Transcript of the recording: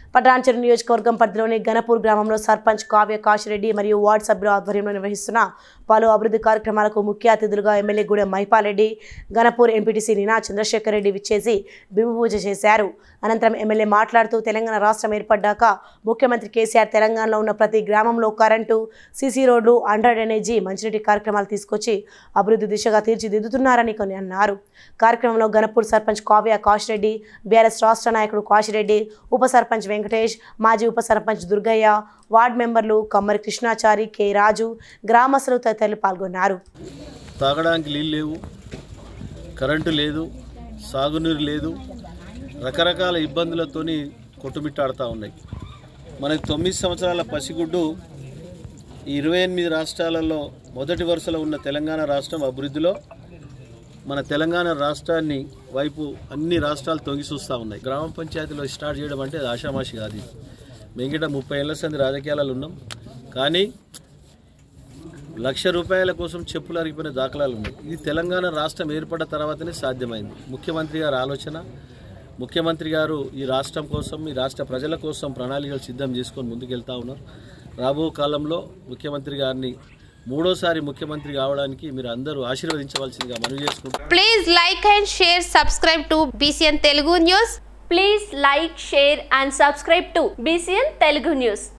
పటాన్చెరు నియోజకవర్గం పరిధిలోని గణపూర్ గ్రామంలో సర్పంచ్ కావ్య కాశిరెడ్డి మరియు వార్డు సభ్యుల ఆధ్వర్యంలో నిర్వహిస్తున్న పలు అభివృద్ధి కార్యక్రమాలకు ముఖ్య అతిథులుగా ఎమ్మెల్యే గూడెం మైపాలరెడ్డి గణపూర్ ఎంపీటీసీ నినా చంద్రశేఖర్ రెడ్డి విచ్చేసి బింబు పూజ చేశారు అనంతరం ఎమ్మెల్యే మాట్లాడుతూ తెలంగాణ రాష్ట్రం ఏర్పడ్డాక ముఖ్యమంత్రి కేసీఆర్ తెలంగాణలో ఉన్న ప్రతి గ్రామంలో కరెంటు సీసీ రోడ్లు అండర్ ఎనర్జీ మంచినీటి కార్యక్రమాలు తీసుకొచ్చి అభివృద్ధి దిశగా తీర్చిదిద్దుతున్నారని కొన్ని అన్నారు కార్యక్రమంలో గణపూర్ సర్పంచ్ కావ్య కాశిరెడ్డి బీఆర్ఎస్ రాష్ట్ర నాయకుడు కాశిరెడ్డి ఉప సర్పంచ్ వెంకటేష్ మాజీ ఉప సర్పంచ్ దుర్గయ్య వార్డు మెంబర్లు కమ్మరి కృష్ణాచారి కె రాజు గ్రామస్తులు తదితరులు పాల్గొన్నారు తాగడానికి నీళ్ళు లేవు కరెంటు లేదు సాగునీరు లేదు రకరకాల ఇబ్బందులతోని కొట్టుమిట్టాడుతూ ఉన్నాయి మనకి తొమ్మిది సంవత్సరాల పసిగుడ్డు ఈ ఇరవై ఎనిమిది రాష్ట్రాలలో మొదటి వరుసలో ఉన్న తెలంగాణ రాష్ట్రం అభివృద్ధిలో మన తెలంగాణ రాష్ట్రాన్ని వైపు అన్ని రాష్ట్రాలు తొంగి చూస్తూ ఉన్నాయి గ్రామ పంచాయతీలో స్టార్ట్ చేయడం అంటే అది ఆషామాషి కాదు ఇది మిగతా ముప్పై ఏళ్ళ సంది రాజకీయాలలో ఉన్నాం కానీ లక్ష రూపాయల కోసం చెప్పులు అరిగిపోయిన దాఖలాలు ఉన్నాయి ఇది తెలంగాణ రాష్ట్రం ఏర్పడ్డ తర్వాతనే సాధ్యమైంది ముఖ్యమంత్రి గారి ఆలోచన ముఖ్యమంత్రి గారు ఈ రాష్ట్రం కోసం ఈ రాష్ట్ర ప్రజల కోసం ప్రణాళికలు సిద్ధం చేసుకొని ముందుకెళ్తా ఉన్నారు రాబో కాలంలో ముఖ్యమంత్రి గారిని మూడోసారి ముఖ్యమంత్రి కావడానికి మీరు అందరూ ఆశీర్వదించవలసిందిగా మనవి చేసుకుంటారు Please like and share, subscribe to BCN Telugu News. Please like, share and subscribe to BCN Telugu News.